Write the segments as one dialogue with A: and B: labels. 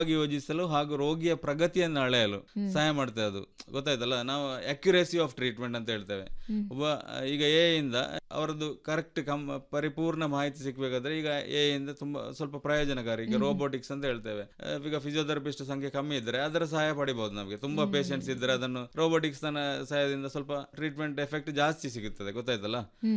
A: ಯೋಜಿಸಲು ಹಾಗೂ ರೋಗಿಯ ಪ್ರಗತಿಯನ್ನು ಅಳೆಯಲು ಸಹಾಯ ಮಾಡ್ತದೆ ಅದು ಗೊತ್ತಾಯ್ತಲ್ಲ ನಾವು ಅಕ್ಯುರೇಸಿ ಆಫ್ ಟ್ರೀಟ್ಮೆಂಟ್ ಅಂತ ಹೇಳ್ತೇವೆ ಒಬ್ಬ ಈಗ ಎ ಇಂದ ಅವರದ್ದು ಕರೆಕ್ಟ್ ಕಮ್ ಪರಿಪೂರ್ಣ ಮಾಹಿತಿ ಸಿಕ್ಬೇಕಾದ್ರೆ ಈಗ ಎ ಇಂದ ತುಂಬಾ ಸ್ವಲ್ಪ ಪ್ರಯೋಜನಕಾರಿ ಈಗ ರೋಬೋಟಿಕ್ಸ್ ಅಂತ ಹೇಳ್ತೇವೆ ಆ, ಈಗ ಫಿಸಿಯೋಥೆರಪಿಸ್ಟ್ ಸಂಖ್ಯೆ ಕಮ್ಮಿ ಇದ್ರೆ ಅದರ ಸಹಾಯ ಪಡಿಬಹುದು ನಮಗೆ ತುಂಬಾ ಪೇಷಂಟ್ಸ್ ಇದ್ರೆ ಅದನ್ನು ರೋಬೋಟಿಕ್ಸ್ ಸಹಾಯದಿಂದ ಸ್ವಲ್ಪ ಟ್ರೀಟ್ಮೆಂಟ್ ಎಫೆಕ್ಟ್ ಜಾಸ್ತಿ ಸಿಗುತ್ತದೆ ಗೊತ್ತಾಯ್ತಲ್ಲ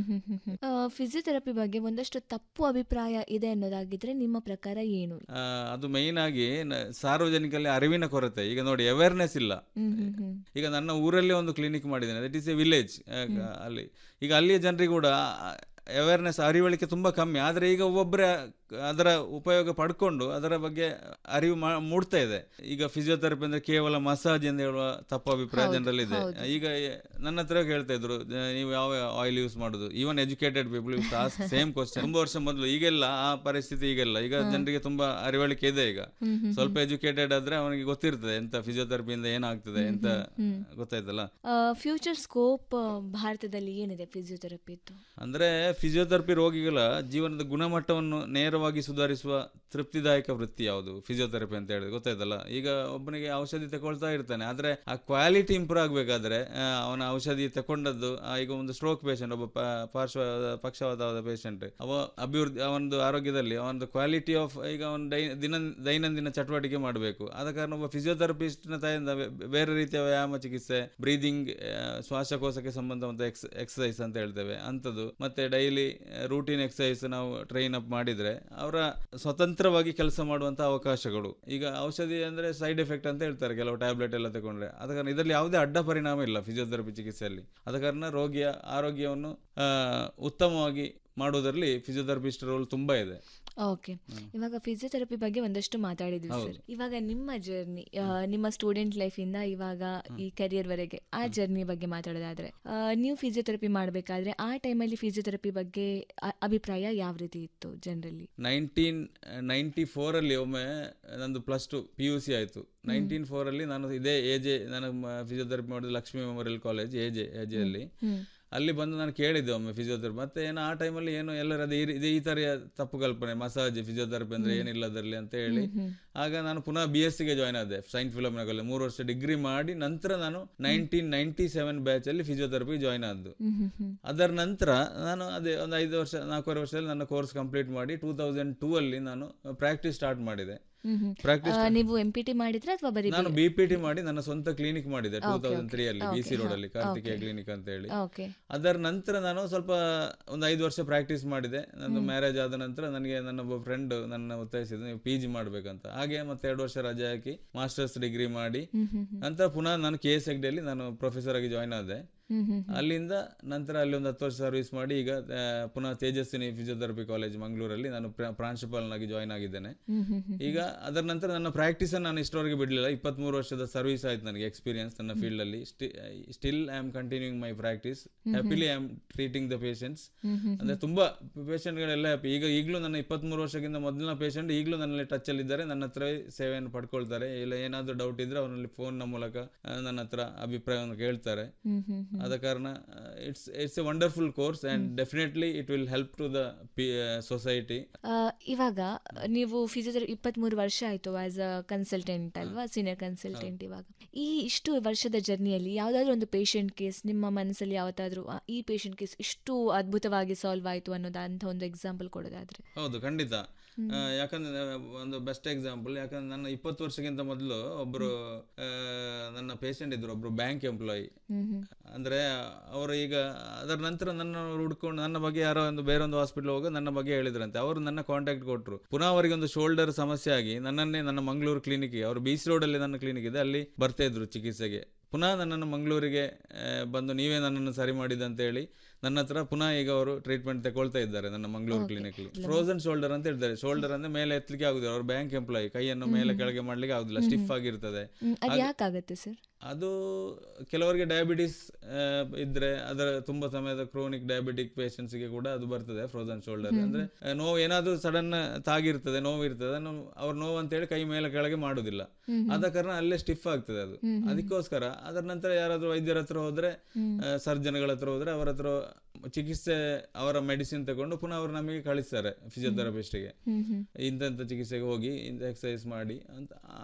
B: ಫಿಸಿಯೋಥೆರಪಿ ಬಗ್ಗೆ ಒಂದಷ್ಟು ತಪ್ಪು ಅಭಿಪ್ರಾಯ ಇದೆ ಅನ್ನೋದಾಗಿದ್ರೆ ನಿಮ್ಮ ಪ್ರಕಾರ ಏನು
A: ಆ, ಅದು ಮೈನ್ ಆಗಿ ನ- ಸಾರ್ವಜನಿಕರಲ್ಲಿ ಅರಿವಿನ ಕೊರತೆ ಈಗ ನೋಡಿ ಅವೇರ್ನೆಸ್ ಇಲ್ಲ
B: ಹ್ಮ್ ಹ್ಮ್ ಹ್ಮ್
A: ಈಗ ನನ್ನ ಊರಲ್ಲಿ ಒಂದು ಕ್ಲಿನಿಕ್ ಮಾಡಿದ್ದೇನೆ ದಟ್ ಈಸ್ ಎ ವಿಲೇಜ್ ಅಲ್ಲಿ ಈಗ ಅಲ್ಲಿಯ ಜನರಿಗೆ ಕೂಡ ಅವೇರ್ನೆಸ್ ಅರಿವಳಿಕೆ ತುಂಬ ಕಮ್ಮಿ ಆದರೆ ಈಗ ಒಬ್ಬೊಬ್ಬರೇ ಅದರ ಉಪಯೋಗ ಪಡ್ಕೊಂಡು ಅದರ ಬಗ್ಗೆ ಅರಿವು ಮಾ- ಮೂಡ್ತಾ ಇದೆ ಈಗ ಫಿಸಿಯೋಥೆರಪಿ ಅಂದ್ರೆ ಕೇವಲ ಮಸಾಜ್ ಎಂದು ಹೇಳುವ ತಪ್ಪು ಅಭಿಪ್ರಾಯ ಜನರಲ್ಲಿದೆ ಈಗ ಎ- ನನ್ನ ಹತ್ರ ಕೇಳ್ತಾ ಇದ್ರು "ಜ- ನೀವು ಯಾವ ಆಯಿಲ್ ಯೂಸ್ ಮಾಡುದು even educated people use ask same question ತುಂಬಾ ವರ್ಷ ಮೊದಲು ಈಗೆಲ್ಲ ಆ ಪರಿಸ್ಥಿತಿ ಈಗೆಲ್ಲ ಈಗ ಜನರಿಗೆ ತುಂಬಾ ಅರಿವಳಿಕೆ ಇದೆ ಈಗ ಸ್ವಲ್ಪ ಎಜುಕೇಟೆಡ್ ಆದ್ರೆ ಅವನಿಗೆ ಗೊತ್ತಿರ್ತದೆ ಎಂತ ಫಿಸಿಯೋಥೆರಪಿಯಿಂದ ಏನಾಗ್ತದೆ ಎಂತ ಗೊತ್ತಾಯ್ತಲ್ಲ
B: ಫ್ಯೂಚರ್ ಸ್ಕೋಪ್ ಭಾರತದಲ್ಲಿ ಏನಿದೆ ಫಿಸಿಯೋಥೆರಪಿದ್ದು
A: ಅಂದ್ರೆ ಫಿಸಿಯೋಥೆರಪಿ ರೋಗಿಗಳ ಜೀವನದ ಗುಣಮಟ್ಟವನ್ನು ನೇರವಾಗಿ ಸುಧಾರಿಸುವ ತೃಪ್ತಿದಾಯಕ ವೃತ್ತಿ ಯಾವುದು ಫಿಸಿಯೋಥೆರಪಿ ಅಂತ ಹೇಳಿದ್ರೆ ಗೊತ್ತಾಯ್ತಲ್ಲ ಈಗ ಒಬ್ಬನಿಗೆ ಔಷಧಿ ತಗೊಳ್ತಾ ಇರ್ತಾನೆ ಆದ್ರೆ ಆ ಕ್ವಾಲಿಟಿ ಇಂಪ್ರೂವ್ ಆಗ್ಬೇಕಾದ್ರೆ ಆ, ಅವನ ಔಷಧಿ ತಕೊಂಡದ್ದು ಆ, ಈಗ ಒಂದು ಸ್ಟ್ರೋಕ್ ಪೇಷಂಟ್ ಒಬ್ಬ ಪ- ಪಾರ್ಶ್ವ ಪಕ್ಷವಾತವಾದ ಪೇಷಂಟ್ ಅವ ಅಭಿವೃದ್ಧಿ ಅವನದು ಆರೋಗ್ಯದಲ್ಲಿ ಅವನದು ಕ್ವಾಲಿಟಿ ಆಫ್ ಈಗ ಅವನ ದೈ ದಿನ ದೈನಂದಿನ ಚಟುವಟಿಕೆ ಮಾಡಬೇಕು ಆದ ಕಾರಣ ಒಬ್ಬ ಫಿಸಿಯೋಥೆರಪಿಸ್ಟ್ನ ತಾಯಿಂದ ಬೆ- ಬೇರೆ ರೀತಿಯ ವ್ಯಾಯಾಮ ಚಿಕಿತ್ಸೆ ಬ್ರೀದಿಂಗ್ ಶ್ವಾಸಕೋಶಕ್ಕೆ ಸಂಬಂಧವಂತ ಎಕ್ಸ್ ಎಕ್ಸಸೈಸ್ ಅಂತ ಹೇಳ್ತೇವೆ ಅಂಥದ್ದು ಮತ್ತೆ ಡೈಲಿ ರೂಟೀನ್ ಎಕ್ಸಸೈಸ್ ನಾವು ಟ್ರೈನ್ ಅಪ್ ಮಾಡಿದ್ರೆ ಅವರ ಸ್ವತಂತ್ರವಾಗಿ ಕೆಲಸ ಮಾಡುವಂತ ಅವಕಾಶಗಳು ಈಗ ಔಷಧಿ ಅಂದ್ರೆ ಸೈಡ್ ಎಫೆಕ್ಟ್ ಅಂತ ಹೇಳ್ತಾರೆ ಕೆಲವು ಟ್ಯಾಬ್ಲೆಟ್ ಎಲ್ಲ ತಗೊಂಡ್ರೆ ಆದ ಕಾರಣ ಇದರಲ್ಲಿ ಯಾವುದೇ ಅಡ್ಡ ಪರಿಣಾಮ ಇಲ್ಲ ಫಿಸಿಯೋಥೆರಪಿ ಚಿಕಿತ್ಸೆಯಲ್ಲಿ ಆದ ಕಾರಣ ರೋಗಿಯ ಆರೋಗ್ಯವನ್ನು ಆ, ಉತ್ತಮವಾಗಿ ಮಾಡುವುದರಲ್ಲಿ ಫಿಸಿಯೋಥೆರಪಿಸ್ಟ್ ರೋಲ್ ತುಂಬಾ ಇದೆ
B: ಓಕೆ ಇವಾಗ ಫಿಸಿಯೋಥೆರಪಿ ಬಗ್ಗೆ ಒಂದಷ್ಟು ಮಾತಾಡಿದ್ವಿ ಸರ್ ಇವಾಗ ನಿಮ್ಮ ಜರ್ನಿ ನಿಮ್ಮ ಸ್ಟೂಡೆಂಟ್ ಲೈಫ್ ಇಂದ ಇವಾಗ ಈ ಕರಿಯರ್ ವರೆಗೆ ಆ ಜರ್ನಿ ಬಗ್ಗೆ ಮಾತಾಡೋದಾದ್ರೆ ಆ, ನೀವು ಫಿಸಿಯೋಥೆರಪಿ ಮಾಡಬೇಕಾದ್ರೆ ಆ ಟೈಮಲ್ಲಿ ಫಿಸಿಯೋಥೆರಪಿ ಬಗ್ಗೆ ಅ- ಅಭಿಪ್ರಾಯ ಯಾವ ರೀತಿ ಇತ್ತು ಜನರಲಿ
A: ನೈನ್ಟೀನ್ ನೈಂಟಿ ಫೋರಲ್ಲಿ ಒಮ್ಮೆ ನಂದು plus two P U C ಆಯಿತು ನೈನ್ಟೀನ್ ಫೋರಲ್ಲಿ ನಾನು ಇದೇ ಎ ಜೆ ನಾನು ಫಿಸಿಯೋಥೆರಪಿ ಮಾಡಿದ Lakshmi memorial college A J A ಜೆಯಲ್ಲಿ ಅಲ್ಲಿ ಬಂದು ನಾನು ಕೇಳಿದ್ದೆ ಒಮ್ಮೆ ಫಿಸಿಯೋಥೆರಪಿ ಮತ್ತೆ ಏನೋ ಆ ಟೈಮಲ್ಲಿ ಏನು ಎಲ್ಲರ ಅದೇ ಈ- ಇದೇ ಈ ಥರ ತಪ್ಪು ಕಲ್ಪನೆ ಮಸಾಜ್ ಫಿಸಿಯೋಥೆರಪಿ ಅಂದ್ರೆ ಏನಿಲ್ಲ ಅದರಲ್ಲಿ ಅಂತ ಹೇಳಿ ಆಗ ನಾನು ಪುನಃ ಬಿ ಎಸ್ ಸಿಗೆ ಜಾಯ್ನ್ ಆದೆ ಸೈನ್ಸ್ ಫಿಲೋಮಿನಾ ಕಾಲೇಜ್ ಮೂರು ವರ್ಷ ಡಿಗ್ರಿ ಮಾಡಿ ನಂತರ ನಾನು ನೈನ್ಟೀನ್ ನೈನ್ಟಿ ಸೆವೆನ್ ಬ್ಯಾಚ್ ಅಲ್ಲಿ ಫಿಸಿಯೋಥೆರಪಿ ಜಾಯ್ನ್ ಆದ್ದು ಅದರ ನಂತರ ನಾನು ಅದೇ ಒಂದು ಐದು ವರ್ಷ ನಾಲ್ಕೂವರೆ ವರ್ಷದಲ್ಲಿ ನನ್ನ ಕೋರ್ಸ್ ಕಂಪ್ಲೀಟ್ ಮಾಡಿ ಟೂ ತೌಸಂಡ್ ಟೂ ಅಲ್ಲಿ ನಾನು ಪ್ರಾಕ್ಟೀಸ್ ಸ್ಟಾರ್ಟ್ ಮಾಡಿದೆ ಪ್ರಾಕ್ಟೀಸ್
B: ನೀವು ಎಂ ಪಿ ಟಿ ಮಾಡಿದ್ರೆ ಅಥವಾ ಬರೀ
A: ನಾನು ಬಿ ಪಿ ಟಿ ಮಾಡಿ ನನ್ನ ಸ್ವಂತ ಕ್ಲಿನಿಕ್ ಮಾಡಿದೆ ಟೂ ತೌಸಂಡ್ ತ್ರೀ ಅಲ್ಲಿ ಬಿ ಸಿ ರೋಡ್ ಅಲ್ಲಿ ಕಾರ್ತಿಕೇಯ ಕ್ಲಿನಿಕ್ ಅಂತ ಹೇಳಿ
B: ಓಕೆ
A: ಅದರ ನಂತರ ನಾನು ಸ್ವಲ್ಪ ಒಂದು ಐದು ವರ್ಷ ಪ್ರಾಕ್ಟೀಸ್ ಮಾಡಿದೆ ನನ್ನ ಮ್ಯಾರೇಜ್ ಆದ ನಂತರ ನನಗೆ ನನ್ನ ಒಬ್ಬ ಫ್ರೆಂಡ್ ನನ್ನ ಒತ್ತಾಯಿಸಿದ್ರು ನೀವು ಪಿ ಜಿ ಮಾಡ್ಬೇಕಂತ ಹಾಗೆ ಮತ್ತೆ ಎರಡು ವರ್ಷ ರಜೆ ಹಾಕಿ ಮಾಸ್ಟರ್ಸ್ ಡಿಗ್ರಿ ಮಾಡಿ ನಂತರ ಪುನಃ ನಾನು ಕೆ ಎಸ್ ಎಗ್ಡಿಯಲ್ಲಿ ನಾನು ಪ್ರೊಫೆಸರ್ ಆಗಿ ಜಾಯ್ನ್ ಆದೆ ಅಲ್ಲಿಂದ ನಂತರ ಅಲ್ಲಿ ಒಂದು ಹತ್ತು ವರ್ಷ ಸರ್ವಿಸ್ ಮಾಡಿ ಈಗ ಆ, ಪುನಃ ತೇಜಸ್ವಿನಿ ಫಿಸಿಯೋಥೆರಪಿ ಕಾಲೇಜ್ ಮಂಗಳೂರಲ್ಲಿ ನಾನು ಪ್ರ- ಪ್ರಾಂಶುಪಾಲನಾಗಿ ಜಾಯ್ನ್ ಆಗಿದ್ದೇನೆ ಈಗ ಅದರ ನಂತರ ನನ್ನ ಪ್ರಾಕ್ಟೀಸ್ ನಾನು ಇಷ್ಟವರೆಗೆ ಬಿಡಲಿಲ್ಲ ಇಪ್ಪತ್ಮೂರು ವರ್ಷದ ಸರ್ವಿಸ್ ಆಯ್ತು ನನಗೆ ಎಕ್ಸ್ಪೀರಿಯನ್ಸ್ ನನ್ನ ಫೀಲ್ಡ್ ಅಲ್ಲಿ still I am continuing my practice happily I am treating the patients ಅಂದ್ರೆ ತುಂಬಾ ಪೇಷಂಟ್ಗಳೆಲ್ಲ happy. ಈಗ ಈಗಲೂ ನನ್ನ ಇಪ್ಪತ್ಮೂರು ವರ್ಷಕ್ಕಿಂತ ಮೊದಲಿನ ಪೇಷಂಟ್ ಈಗಲೂ ನನ್ನಲ್ಲಿ ಟಚ್ ಅಲ್ಲಿ ಇದ್ದಾರೆ ನನ್ನ ಹತ್ರ ಸೇವೆಯನ್ನು ಪಡ್ಕೊಳ್ತಾರೆ ಇಲ್ಲ ಏನಾದರೂ ಡೌಟ್ ಇದ್ರೆ ಅವರಲ್ಲಿ ಫೋನ್ ನ ಮೂಲಕ ಆ, ನನ್ನ ಹತ್ರ ಅಭಿಪ್ರಾಯವನ್ನು ಕೇಳ್ತಾರೆ ಆದ ಕಾರಣ it's it's a wonderful course and definitely it will help to the society
B: ಆ, ಇವಾಗ ನೀವು ಫಿಸಿಯೋಥೆರಪಿ ಇಪ್ಪತ್ಮೂರು ವರ್ಷ ಆಯ್ತು ಆಸ್ ಅ ಕನ್ಸಲ್ಟೆಂಟ್ ಅಲ್ವಾ ಸೀನಿಯರ್ ಕನ್ಸಲ್ಟೆಂಟ್ ಇವಾಗ ಈ ಇಷ್ಟು ವರ್ಷದ ಜರ್ನಿಯಲ್ಲಿ ಯಾವ್ದಾದ್ರು ಒಂದು ಪೇಷಂಟ್ ಕೇಸ್ ನಿಮ್ಮ ಮನಸ್ಸಲ್ಲಿ ಯಾವತ್ತಾದ್ರೂ ಆ, ಈ ಪೇಷಂಟ್ ಕೇಸ್ ಇಷ್ಟು ಅದ್ಭುತವಾಗಿ ಸಾಲ್ವ್ ಆಯ್ತು ಅನ್ನೋದು ಅಂತ ಒಂದು ಎಕ್ಸಾಂಪಲ್ ಕೊಡೋದಾದ್ರೆ
A: ಹೌದು ಖಂಡಿತ ಆ, ಯಾಕಂದ್ರೆ ಒಂದು ಬೆಸ್ಟ್ ಎಕ್ಸಾಂಪಲ್ ಯಾಕಂದ್ರೆ ನನ್ನ ಇಪ್ಪತ್ತು ವರ್ಷಕ್ಕಿಂತ ಮೊದಲು ಒಬ್ರು ಆ, ನನ್ನ ಪೇಷಂಟ್ ಇದ್ರು ಒಬ್ರು ಬ್ಯಾಂಕ್ ಎಂಪ್ಲಾಯಿ ಅಂದ್ರೆ ಅವರು ಈಗ ಅದರ ನಂತರ ನನ್ನ ಹುಡ್ಕೊಂಡು ನನ್ನ ಬಗ್ಗೆ ಯಾರೋ ಒಂದು ಬೇರೆ ಒಂದು ಹಾಸ್ಪಿಟಲ್ ಹೋಗಿ ನನ್ನ ಬಗ್ಗೆ ಹೇಳಿದ್ರಂತೆ ಅವರು ನನ್ನ ಕಾಂಟ್ಯಾಕ್ಟ್ ಕೊಟ್ಟರು ಪುನಃ ಅವರಿಗೆ ಒಂದು ಶೋಲ್ಡರ್ ಸಮಸ್ಯೆ ಆಗಿ ನನ್ನನ್ನೇ ನನ್ನ ಮಂಗಳೂರು ಕ್ಲಿನಿಕ್ಗೆ ಅವರು ಬೀಚ್ ರೋಡಲ್ಲಿ ನನ್ನ ಕ್ಲಿನಿಕ್ ಇದೆ ಅಲ್ಲಿ ಬರ್ತಾ ಇದ್ರು ಚಿಕಿತ್ಸೆಗೆ ಪುನಃ ನನ್ನನ್ನು ಮಂಗಳೂರಿಗೆ ಆ, ಬಂದು ನೀವೇ ನನ್ನನ್ನು ಸರಿ ಮಾಡಿದಂತ ಹೇಳಿ ನನ್ನ ಹತ್ರ ಪುನಃ ಈಗ ಅವರು ಟ್ರೀಟ್ಮೆಂಟ್ ತಗೊಳ್ತಾ ಇದ್ದಾರೆ ನನ್ನ ಮಂಗಳೂರು ಕ್ಲಿನಿಕ್ ಫ್ರೋಸನ್ ಶೋಲ್ಡರ್ ಅಂತ ಹೇಳ್ತಾರೆ ಶೋಲ್ಡರ್ ಅಂದ್ರೆ ಮೇಲೆ ಎತ್ತಲಿಕ್ಕೆ ಆಗುದಿಲ್ಲ ಅವ್ರು ಬ್ಯಾಂಕ್ ಎಂಪ್ಲಾಯಿ ಕೈಯನ್ನು ಮೇಲೆ ಕೆಳಗೆ ಮಾಡ್ಲಿಕ್ಕೆ ಆಗುದಿಲ್ಲ ಸ್ಟಿಫ್ ಆಗಿರ್ತದೆ
B: ಹ್ಮ್, ಅದು ಯಾಕಾಗತ್ತೆ ಸರ್
A: ಅದು ಕೆಲವರಿಗೆ ಡಯಾಬಿಟಿಸ್ ಇದ್ರೆ ಅದರ ತುಂಬಾ ಸಮಯದ ಕ್ರೋನಿಕ್ ಡಯಾಬಿಟಿಕ್ ಗೆ ಕೂಡ ಅದು ಬರ್ತದೆ ಫ್ರೋಸನ್ ಶೋಲ್ಡರ್ ಅಂದ್ರೆ ಆ, ನೋವು ಏನಾದ್ರೂ ಸಡನ್ ತಾಗಿರ್ತದೆ ನೋವು ಇರ್ತದೆ ಅದನ್ನು ಅವ್ರ ನೋವು ಅಂತೇಳಿ ಕೈ ಮೇಲೆ ಕೆಳಗೆ ಮಾಡುದಿಲ್ಲ ಆದ ಕಾರಣ ಅಲ್ಲೇ ಸ್ಟಿಫ್ ಆಗ್ತದೆ ಅದು ಅದಕ್ಕೋಸ್ಕರ ಅದರ ನಂತರ ಯಾರಾದ್ರೂ ವೈದ್ಯರ ಹತ್ರ ಹೋದ್ರೆ ಸರ್ಜನ್ಗಳ ಹತ್ರ ಹೋದ್ರೆ ಅವರ ಹತ್ರ ಚಿಕಿತ್ಸೆ ಅವರ ಮೆಡಿಸಿನ್ ತಗೊಂಡು ಪುನಃ ಅವರು ನಮಗೆ ಕಳಿಸ್ತಾರೆ ಫಿಸಿಯೋಥೆರಪಿಸ್ಟ್ಗೆ
B: ಹ್ಮ್ ಹ್ಮ್
A: ಇಂಥ ಚಿಕಿತ್ಸೆಗೆ ಹೋಗಿ ಇಂಥ ಎಕ್ಸಸೈಸ್ ಮಾಡಿ ಅಂತ